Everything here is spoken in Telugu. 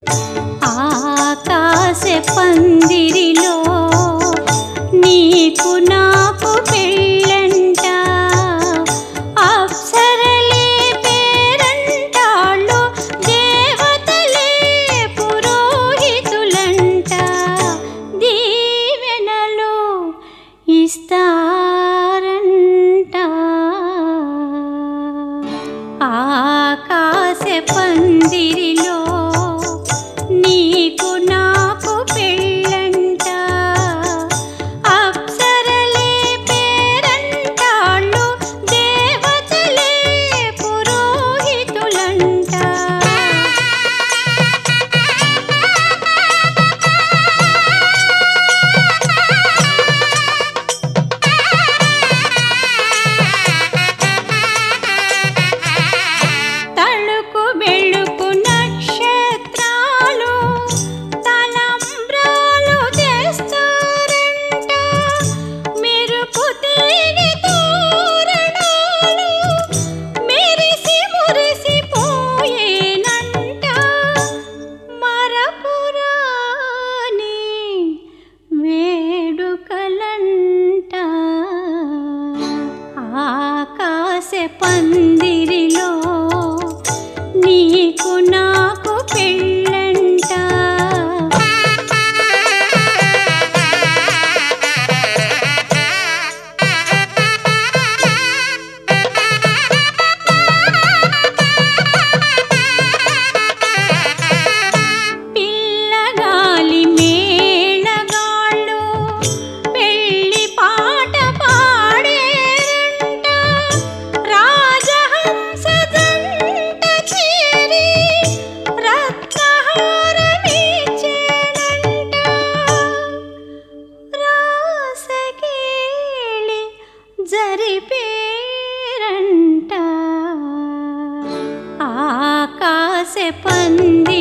ఆకాశ పందిరిలో నీకు నాకు పెళ్ళంట అప్సరలే పేరంటాళ్ళు దేవతలే పురోహితులంట దీవెనలు ఇస్తారంట ఆకాశ పందిరిలో నీకు నాకు పెళ్ళంట అప్సరలే పేరంటాళ్ళు దేవతలే పురోహితులంట తళుకు బెళుకు నక్షత్రాలు తలంబ్రాలు తెస్తారంట మెరుపు తీగ తోరణాలు మెరిసి మురిసిపోయేనంట మరపురాని వేడుకలంట ఆకాశ పందిరిలో నీకు నాకు పెళ్ళంట పిల్లగాలి మేళగాళ్ళు పెళ్లి పాట పాడేరంట రాజహంస జంట చేరి రత్నహారమిచ్చేనంట రాసకేళి జరిపేరంట ఆకాశ పంది